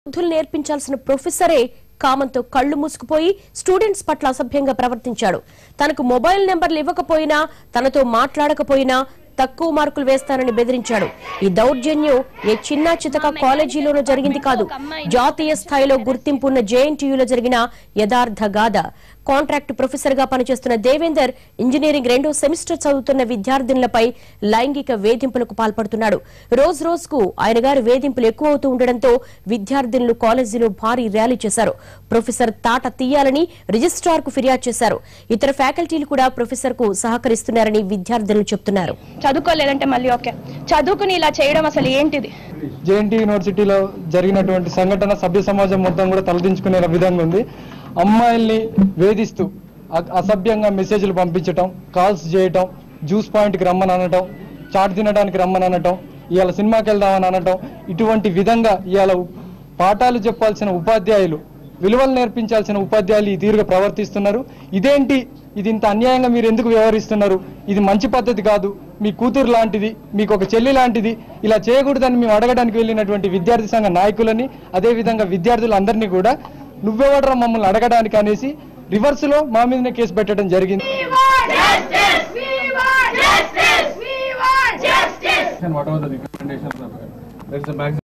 బుద్ధులు నేర్పించాల్సిన ప్రొఫెసరే కామంతో కళ్లు మూసుకుపోయి స్టూడెంట్స్ పట్ల అసభ్యంగా ప్రవర్తించాడు తనకు మొబైల్ నెంబర్లు ఇవ్వకపోయినా తనతో మాట్లాడకపోయినా తక్కువ మార్కులు వేస్తానని బెదిరించాడు ఈ దౌర్జన్యం ఏ చిన్న చితక కాలేజీలోనూ జరిగింది కాదు జాతీయ స్థాయిలో గుర్తింపు ఉన్న జేఎన్టీయూలో జరిగిన యథార్థ గాథ కాంట్రాక్ట్ ప్రొఫెసర్ గా పనిచేస్తున్న దేవేందర్ ఇంజనీరింగ్ రెండో సెమిస్టర్ చదువుతున్న విద్యార్థినులపై లైంగిక వేధింపులకు పాల్పడుతున్నాడు రోజు రోజుకు ఆయన గారి వేధింపులు ఎక్కువ అవుతూ ఉండడంతో విద్యార్థినులు కాలేజీలో భారీ ర్యాలీ చేశారు ప్రొఫెసర్ తాట తీయాలని రిజిస్ట్రార్ కు ఫిర్యాదు చేశారు ఇతర ఫ్యాకల్టీలు కూడా ప్రొఫెసర్ కు సహకరిస్తున్నారని విద్యార్థులు చెప్తున్నారు చదువుకోలేదంటే మళ్ళీ ఓకే చదువుకుని ఇలా చేయడం అసలు ఏంటిది జేఎన్టీ యూనివర్సిటీలో జరిగినటువంటి సంఘటన సభ్య సమాజం మొత్తం కూడా తలదించుకునే విధంగా ఉంది అమ్మాయిల్ని వేధిస్తూ అ- అసభ్యంగా మెసేజ్లు పంపించటం కాల్స్ చేయటం జ్యూస్ పాయింట్కి రమ్మని అనటం చాట్ తినడానికి రమ్మని అనటం ఇవాళ సినిమాకి వెళ్దామని అనటం ఇటువంటి విధంగా ఇవాళ పాఠాలు చెప్పాల్సిన ఉపాధ్యాయులు విలువలు నేర్పించాల్సిన ఉపాధ్యాయులు ఈ తీరుగా ప్రవర్తిస్తున్నారు ఇదేంటి ఇది ఇంత అన్యాయంగా మీరు ఎందుకు వ్యవహరిస్తున్నారు ఇది మంచి పద్ధతి కాదు మీ కూతురు లాంటిది మీకు ఒక చెల్లి లాంటిది ఇలా చేయకూడదని మేము అడగడానికి వెళ్ళినటువంటి విద్యార్థి సంఘ నాయకులని అదేవిధంగా విద్యార్థులందరినీ కూడా నువ్వెవడరా మమ్మల్ని అడగడానికి అనేసి రివర్స్ లో మా మీదనే కేసు పెట్టడం జరిగింది and whatever the recommendations are there. There is a maximum